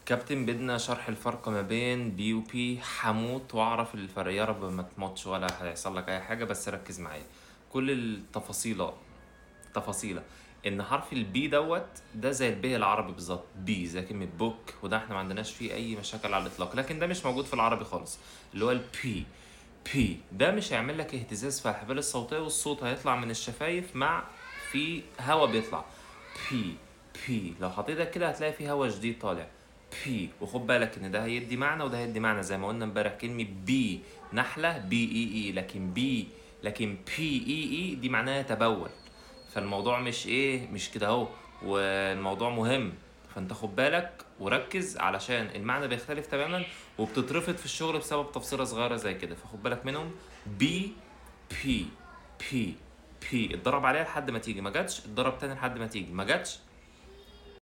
كابتن بدنا شرح الفرق ما بين بي وبي هموت واعرف الفرق يا رب ما تموتش ولا هيحصل لك اي حاجه بس ركز معايا كل التفاصيل تفاصيله ان حرف البي دوت ده زي البي العربي بالظبط بي زي كلمه بوك وده احنا ما عندناش فيه اي مشاكل على الاطلاق لكن ده مش موجود في العربي خالص اللي هو البي بي ده مش هيعمل لك اهتزاز في الحبال الصوتيه والصوت هيطلع من الشفايف مع في هواء بيطلع بي بي لو حطيتك كده هتلاقي في هواء جديد طالع بي وخد بالك ان ده هيدي معنى وده هيدي معنى زي ما قلنا امبارح كلمه بي نحله بي اي اي لكن بي لكن بي اي اي دي معناها تبول فالموضوع مش ايه مش كده اهو والموضوع مهم فانت خد بالك وركز علشان المعنى بيختلف تماما وبتترفض في الشغل بسبب تفصيله صغيره زي كده فخد بالك منهم بي بي بي بي اتدرب عليها لحد ما تيجي ما جاتش اتدرب تاني لحد ما تيجي ما جاتش